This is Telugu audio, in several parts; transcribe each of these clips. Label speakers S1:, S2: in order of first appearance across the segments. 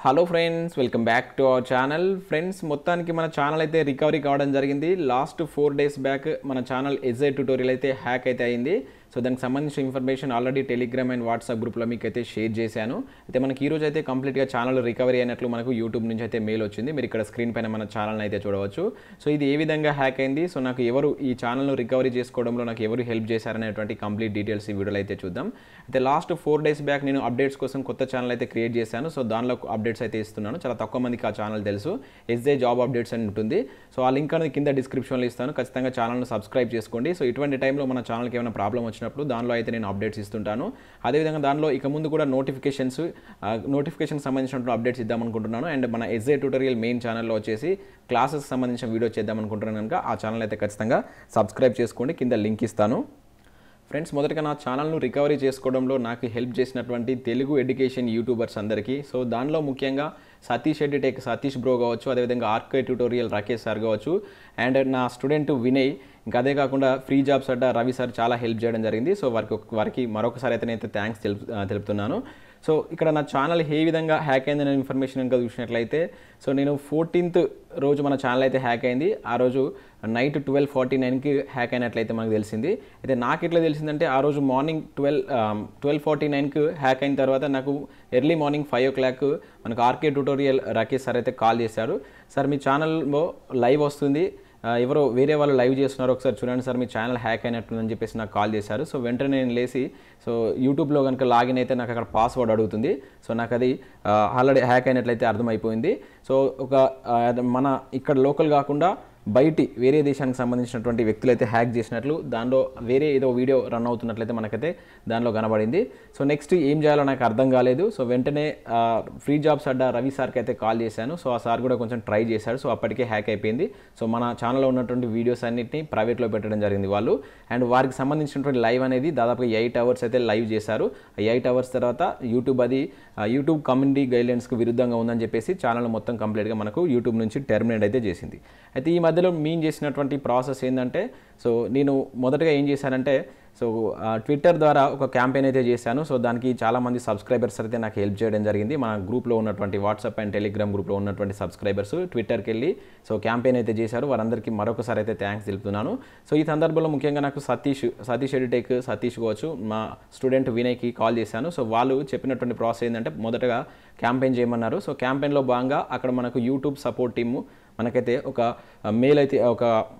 S1: hello friends welcome back to our channel friends మొత్తానికి మన ఛానల్ అయితే రికవరీ కావడం జరిగింది లాస్ట్ ఫోర్ డేస్ బ్యాక్ మన ఛానల్ ఎస్ఐ ట్యూటోరియల్ అయితే హ్యాక్ అయితే అయింది సో దానికి సంబంధించిన information already Telegram and WhatsApp గ్రూప్లో మీకు అయితే షేర్ చేశాను అయితే మనకి ఈ రోజు అయితే కంప్లీట్గా ఛానల్ రికవరీ అయినట్లు మనకు యూట్యూబ్ నుంచి అయితే మెయిల్ వచ్చింది మీరు ఇక్కడ స్క్రీన్ పైన మన ఛానల్ అయితే చూడవచ్చు సో ఇది ఏ విధంగా హ్యాక్ అయింది సో నాకు ఎవరు ఈ ఛానల్ను రికవరీ చేసుకోవడంలో నాకు ఎవరు హెల్ప్ చేశారనేటువంటి కంప్లీట్ డీటెయిల్స్ ఈ వీడియోలో అయితే చూద్దాం అయితే లాస్ట్ ఫోర్ డేస్ బ్యాక్ నేను అప్డేట్స్ కోసం కొత్త ఛానల్ అయితే క్రియేట్ చేశాను సో దానిలో అప్డేట్స్ అయితే ఇస్తున్నాను చాలా తక్కువ మందికి ఆ ఛానల్ తెలుసు ఎస్జే జాబ్ అప్డేట్స్ అని ఉంటుంది సో ఆ లింక్ అనేది కింద డిస్క్రిప్షన్లో ఇస్తాను ఖచ్చితంగా ఛానల్ను సబ్స్క్రైబ్ చేసుకోండి సో ఇటువంటి టైంలో మన ఛానల్కి ఏమైనా ప్రాబ్లం వచ్చినప్పుడు దానిలో అయితే నేను అప్డేట్స్ ఇస్తుంటాను అదేవిధంగా దానిలో ఇక ముందు కూడా నోటిఫికేషన్స్ నోటిఫికేషన్ సంబంధించినటువంటి అప్డేట్స్ ఇద్దామనుకుంటున్నాను అండ్ మన ఎస్ఏ ట్యూటోరియల్ మెయిన్ ఛానల్లో వచ్చేసి క్లాసెస్ సంబంధించిన వీడియో చేద్దామనుకుంటున్నాను కనుక ఆ ఛానల్ అయితే ఖచ్చితంగా సబ్స్క్రైబ్ చేసుకోండి కింద లింక్ ఇస్తాను ఫ్రెండ్స్ మొదటగా నా ఛానల్ను రికవరీ చేసుకోవడంలో నాకు హెల్ప్ చేసినటువంటి తెలుగు ఎడ్యుకేషన్ యూట్యూబర్స్ అందరికీ సో దానిలో ముఖ్యంగా సతీష్ ఎడ్యుటెక్ సతీష్ బ్రో కావచ్చు అదేవిధంగా ఆర్కే ట్యూటోరియల్ రాకేష్ సార్ కావచ్చు అండ్ నా స్టూడెంట్ వినయ్ ఇంకా అదే కాకుండా ఫ్రీ జాబ్స్ అడ్డ రవి సార్ చాలా హెల్ప్ చేయడం జరిగింది సో వారికి వారికి మరొకసారి అయితే నేను థ్యాంక్స్ తెలుపు తెలుపుతున్నాను సో ఇక్కడ నా ఛానల్ ఏ విధంగా హ్యాక్ అయిందనే ఇన్ఫర్మేషన్ కనుక చూసినట్లయితే సో నేను ఫోర్టీన్త్ రోజు మన ఛానల్ అయితే హ్యాక్ అయింది ఆ రోజు నైట్ ట్వెల్వ్ ఫార్టీ నైన్కి హ్యాక్ అయినట్లయితే మనకు తెలిసింది అయితే నాకు ఎట్లా తెలిసిందంటే ఆ రోజు మార్నింగ్ ట్వెల్వ్ ట్వెల్వ్ ఫార్టీ నైన్కి హ్యాక్ అయిన తర్వాత నాకు early morning five o'clock మనకు ఆర్కే ట్యూటోరియల్ రాకేష్ సార్ అయితే కాల్ చేశారు సార్ మీ ఛానల్లో లైవ్ వస్తుంది ఆ, ఎవరో వేరే వాళ్ళు లైవ్ చేస్తున్నారు ఒకసారి చూడండి సార్ మీ ఛానల్ హ్యాక్ అయినట్టుందని చెప్పేసి నాకు కాల్ చేశారు సో వెంటనే నేను లేచి సో యూట్యూబ్లో కనుక లాగిన్ అయితే నాకు అక్కడ పాస్వర్డ్ అడుగుతుంది సో నాకు అది ఆల్రెడీ హ్యాక్ అయినట్లయితే అర్థమైపోయింది సో ఒక ఆ, మన ఇక్కడ లోకల్ కాకుండా బయటి వేరే దేశానికి సంబంధించినటువంటి వ్యక్తులు అయితే హ్యాక్ చేసినట్లు దానిలో వేరే ఏదో వీడియో రన్ అవుతున్నట్లయితే మనకైతే దానిలో కనబడింది సో నెక్స్ట్ ఏం చేయాలో నాకు అర్థం కాలేదు సో వెంటనే ఫ్రీ జాబ్స్ అడ్డా రవి సార్కి అయితే కాల్ చేశాను సో ఆ సార్ కూడా కొంచెం ట్రై చేశాడు సో అప్పటికే హ్యాక్ అయిపోయింది సో మన ఛానల్లో ఉన్నటువంటి వీడియోస్ అన్నింటినీ ప్రైవేట్లో పెట్టడం జరిగింది వాళ్ళు అండ్ వారికి సంబంధించినటువంటి లైవ్ అనేది దాదాపుగా ఎయిట్ అవర్స్ అయితే లైవ్ చేశారు ఎయిట్ అవర్స్ తర్వాత యూట్యూబ్ అది ఆ, యూట్యూబ్ కమ్యూనిటీ గైడ్లైన్స్కి విరుద్ధంగా ఉందని చెప్పేసి ఛానల్ మొత్తం కంప్లీట్గా మనకు యూట్యూబ్ నుంచి టెర్మినేట్ అయితే చేసింది అయితే ఈ మధ్యలో మీన్ చేసినటువంటి ప్రాసెస్ ఏంటంటే సో నేను మొదటగా ఏం చేశానంటే సో ఆ, ట్విట్టర్ ద్వారా ఒక క్యాంపెయిన్ అయితే చేశాను సో దానికి చాలామంది సబ్స్క్రైబర్స్ అయితే నాకు హెల్ప్ చేయడం జరిగింది మన గ్రూప్లో ఉన్నటువంటి వాట్సాప్ అండ్ టెలిగ్రామ్ గ్రూప్లో ఉన్నటువంటి సబ్స్క్రైబర్స్ ట్విట్టర్కి వెళ్ళి సో క్యాంపెయిన్ అయితే చేశారు వారందరికీ మరొకసారి అయితే థ్యాంక్స్ తెలుపుతున్నాను సో ఈ సందర్భంలో ముఖ్యంగా నాకు సతీష్ సతీష్ ఎడిటెక్ సతీష్ కావచ్చు మా స్టూడెంట్ వినయ్కి కాల్ చేశాను సో వాళ్ళు చెప్పినటువంటి ప్రాసెస్ ఏంటంటే మొదటగా క్యాంపెయిన్ చేయమన్నారు సో క్యాంపెయిన్లో భాగంగా అక్కడ మనకు యూట్యూబ్ సపోర్ట్ టీము మనకైతే ఒక మెయిల్ అయితే ఒక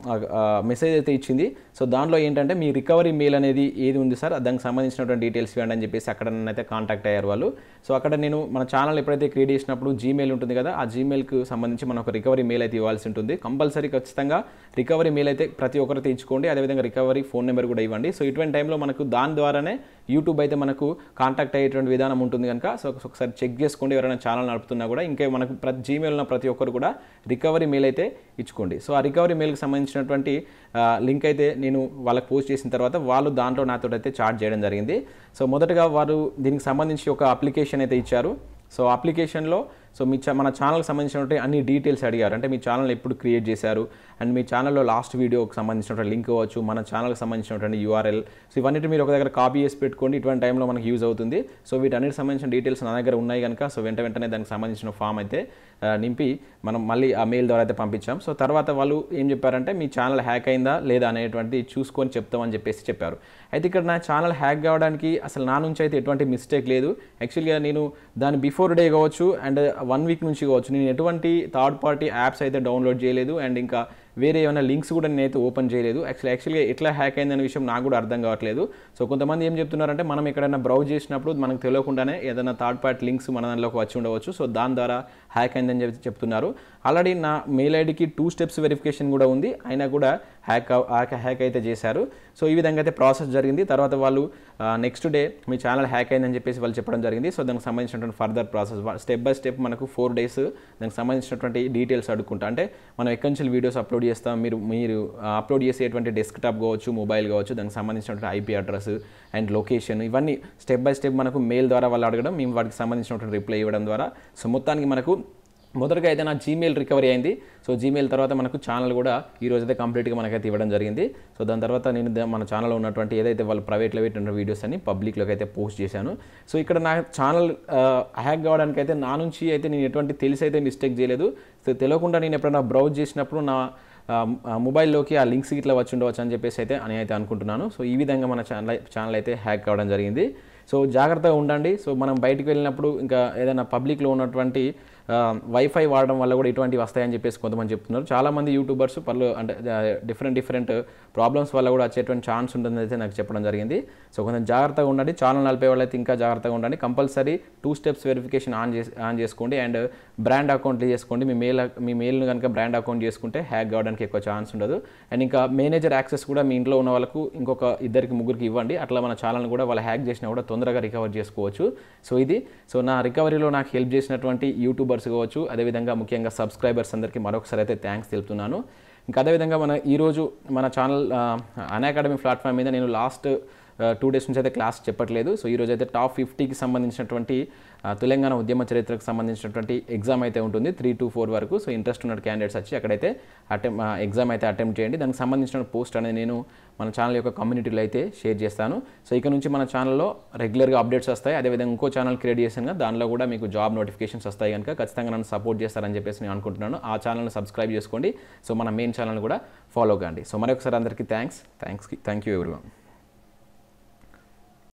S1: మెసేజ్ అయితే ఇచ్చింది సో దానిలో ఏంటంటే మీ రికవరీ మెయిల్ అనేది ఏది ఉంది సార్ దానికి సంబంధించినటువంటి డీటెయిల్స్ ఇవ్వండి అని చెప్పేసి అక్కడ నన్ను అయితే కాంటాక్ట్ అయ్యారు వాళ్ళు సో అక్కడ నేను మన ఛానల్ ఎప్పుడైతే క్రియేట్ చేసినప్పుడు జీమెయిల్ ఉంటుంది కదా ఆ జీమెయిల్కి సంబంధించి మనం ఒక రికవరీ మెయిల్ అయితే ఇవ్వాల్సి ఉంటుంది కంపల్సరీ ఖచ్చితంగా రికవరీ మెయిల్ అయితే ప్రతి ఒక్కరితో ఇచ్చుకోండి అదేవిధంగా రికవరీ ఫోన్ నెంబర్ కూడా ఇవ్వండి సో ఇటువంటి టైంలో మనకు దాని ద్వారానే యూట్యూబ్ అయితే మనకు కాంటాక్ట్ అయ్యేటువంటి విధానం ఉంటుంది కనుక సో ఒకసారి చెక్ చేసుకోండి ఎవరైనా ఛానల్ నడుపుతున్నా కూడా ఇంకా మనకు ప్రతి జీమెయిల్ ఉన్న ప్రతి ఒక్కరు కూడా రికవరీ మెయిల్ అయితే ఇచ్చుకోండి సో ఆ రికవరీ మెయిల్కి సంబంధించినటువంటి లింక్ అయితే నేను వాళ్ళకి పోస్ట్ చేసిన తర్వాత వాళ్ళు దాంట్లో నాతో అయితే చార్జ్ చేయడం జరిగింది సో మొదటగా వారు దీనికి సంబంధించి ఒక అప్లికేషన్ అయితే ఇచ్చారు సో అప్లికేషన్లో సో మీ చ- మన ఛానల్కి సంబంధించినటువంటి అన్ని డీటెయిల్స్ అడిగారు అంటే మీ ఛానల్ ఎప్పుడు క్రియేట్ చేశారు అండ్ మీ ఛానల్లో లాస్ట్ వీడియోకి సంబంధించినటువంటి లింక్ అవ్వచ్చు మన ఛానల్కి సంబంధించినటువంటి యూఆర్ఎల్ సో ఇవన్నీ మీరు ఒక దగ్గర కాపీ చేసి పెట్టుకోండి ఇటువంటి టైంలో మనకి యూజ్ అవుతుంది సో వీటన్నిటికి సంబంధించిన డీటెయిల్స్ నా దగ్గర ఉన్నాయి కనుక సో వెంట వెంటనే దానికి సంబంధించిన ఫామ్ అయితే ఆ, నింపి మనం మళ్ళీ ఆ మెయిల్ ద్వారా అయితే పంపించాం సో తర్వాత వాళ్ళు ఏం చెప్పారంటే మీ ఛానల్ హ్యాక్ అయిందా లేదా అనేటువంటిది చూసుకొని చెప్తామని చెప్పేసి చెప్పారు అయితే ఇక్కడ నా ఛానల్ హ్యాక్ కావడానికి అసలు నా నుంచి అయితే ఎటువంటి మిస్టేక్ లేదు యాక్చువల్గా నేను దాని బిఫోర్ డే కావచ్చు అండ్ వన్ వీక్ నుంచి కావచ్చు నేను ఎటువంటి థర్డ్ పార్టీ యాప్స్ అయితే డౌన్లోడ్ చేయలేదు అండ్ ఇంకా వేరే ఏమైనా లింక్స్ కూడా నేనైతే ఓపెన్ చేయలేదు యాక్చువల్లీ యాక్చువల్గా ఎట్లా హ్యాక్ అయిందనే విషయం నాకు కూడా అర్థం కావట్లేదు సో కొంతమంది ఏం చెప్తున్నారంటే మనం ఎక్కడైనా బ్రౌజ్ చేసినప్పుడు మనకు తెలియకుండానే ఏదైనా థర్డ్ పార్టీ లింక్స్ మన దానిలోకి వచ్చి ఉండవచ్చు సో దాని ద్వారా హ్యాక్ అయిందని చెప్పి చెప్తున్నారు ఆల్రెడీ నా మెయిల్ ఐడికి టూ స్టెప్స్ వెరిఫికేషన్ కూడా ఉంది అయినా కూడా హ్యాక్ అవ- హ్యాక్ అయితే చేశారు సో ఈ విధంగా అయితే ప్రాసెస్ జరిగింది తర్వాత వాళ్ళు నెక్స్ట్ డే మీ ఛానల్ హ్యాక్ అయిందని చెప్పేసి వాళ్ళు చెప్పడం జరిగింది సో దానికి సంబంధించినటువంటి further process step by step మనకు ఫోర్ డేస్ దానికి సంబంధించినటువంటి డీటెయిల్స్ అడుక్కుంటా అంటే మనం ఎక్కడి నుంచి వీడియోస్ అప్లోడ్ చేస్తాం మీరు మీరు అప్లోడ్ చేసేటువంటి డెస్క్టాప్ కావచ్చు మొబైల్ కావచ్చు దానికి సంబంధించినటువంటి ఐపీ అడ్రస్ అండ్ లొకేషన్ ఇవన్నీ స్టెప్ బై స్టెప్ మనకు మెయిల్ ద్వారా వాళ్ళు అడగడం మేము వాటికి సంబంధించినటువంటి రిప్లై ఇవ్వడం ద్వారా సో మొత్తానికి మనకు మొదటగా అయితే నా జీమెయిల్ రికవరీ అయింది సో జీమెయిల్ తర్వాత మనకు ఛానల్ కూడా ఈ రోజు అయితే కంప్లీట్గా మనకైతే ఇవ్వడం జరిగింది సో దాని తర్వాత నేను ద- మన ఛానల్లో ఉన్నటువంటి ఏదైతే వాళ్ళు ప్రైవేట్లో పెట్టిన వీడియోస్ అన్ని పబ్లిక్లోకి అయితే పోస్ట్ చేశాను సో ఇక్కడ నా ఛానల్ హ్యాక్ కావడానికి అయితే నా నుంచి అయితే నేను ఎటువంటి తెలిసి అయితే మిస్టేక్ చేయలేదు సో తెలియకుండా నేను ఎప్పుడైనా బ్రౌజ్ చేసినప్పుడు నా ఆ, ఆ మొబైల్లోకి ఆ లింక్స్ ఇట్లా వచ్చి ఉండవచ్చు అని చెప్పేసి అయితే అని అయితే అనుకుంటున్నాను సో ఈ విధంగా మన ఛానల్ ఛానల్ అయితే హ్యాక్ కావడం జరిగింది సో జాగ్రత్తగా ఉండండి సో మనం బయటికి వెళ్ళినప్పుడు ఇంకా ఏదైనా పబ్లిక్లో ఉన్నటువంటి ఆ, వైఫై వాడడం వల్ల కూడా ఇటువంటివి వస్తాయని చెప్పేసి కొంతమంది చెప్తున్నారు చాలామంది యూట్యూబర్స్ పలు అంటే డిఫరెంట్ డిఫరెంట్ ప్రాబ్లమ్స్ వల్ల కూడా వచ్చేటువంటి ఛాన్స్ ఉంటుందని అయితే నాకు చెప్పడం జరిగింది సో కొంచెం జాగ్రత్తగా ఉండండి ఛానల్ నలిపే వాళ్ళైతే ఇంకా జాగ్రత్తగా ఉండండి compulsory two steps verification on చేసి ఆన్ చేసుకోండి అండ్ బ్రాండ్ అకౌంట్ చేసుకోండి మీ మెయిల్ మీ మెయిల్ను కనుక బ్రాండ్ అకౌంట్ చేసుకుంటే హ్యాక్ కావడానికి ఎక్కువ ఛాన్స్ ఉండదు అండ్ ఇంకా మేనేజర్ యాక్సెస్ కూడా మీ ఇంట్లో ఉన్న వాళ్ళకు ఇంకొక ఇద్దరికి ముగ్గురికి ఇవ్వండి అట్లా మన ఛానల్ని కూడా వాళ్ళు హ్యాక్ చేసినా కూడా తొందరగా రికవర్ చేసుకోవచ్చు సో ఇది సో నా రికవరీలో నాకు హెల్ప్ చేసినటువంటి యూట్యూబర్స్ కావచ్చు అదేవిధంగా ముఖ్యంగా సబ్స్క్రైబర్స్ అందరికీ మరొకసారి అయితే థ్యాంక్స్ తెలుపుతున్నాను ఇంకా అదేవిధంగా మన ఈరోజు మన ఛానల్ అన్ అకాడమీ ప్లాట్ఫామ్ మీద నేను లాస్ట్ టూ డేస్ నుంచి అయితే క్లాస్ చెప్పట్లేదు సో ఈరోజు అయితే టాప్ ఫిఫ్టీకి సంబంధించినటువంటి ఆ, తెలంగాణ ఉద్యమ చరిత్రకు సంబంధించినటువంటి ఎగ్జామ్ అయితే ఉంటుంది త్రీ టు ఫోర్ వరకు సో ఇంట్రెస్ట్ ఉన్న క్యాండిడేట్స్ వచ్చి అక్కడైతే అటెంప్ ఎగ్జామ్ అయితే అటెంప్ట్ చేయండి దానికి సంబంధించిన పోస్ట్ అనేది నేను మన ఛానల్ యొక్క కమ్యూనిటీలో అయితే షేర్ చేస్తాను సో ఇక నుంచి మన ఛానల్లో రెగ్యులర్గా అప్డేట్స్ వస్తాయి అదేవిధంగా ఇంకో ఛానల్ క్రియేట్ చేసాను దానిలో కూడా మీకు జాబ్ నోటిఫికేషన్స్ వస్తాయి కనుక ఖచ్చితంగా నన్ను సపోర్ట్ చేస్తారని చెప్పేసి నేను అనుకుంటున్నాను ఆ ఛానల్ని సబ్స్క్రైబ్ చేసుకోండి సో మన మెయిన్ ఛానల్ కూడా ఫాలో కండి సో మరొకసారి అందరికీ thanks thanks thank you everyone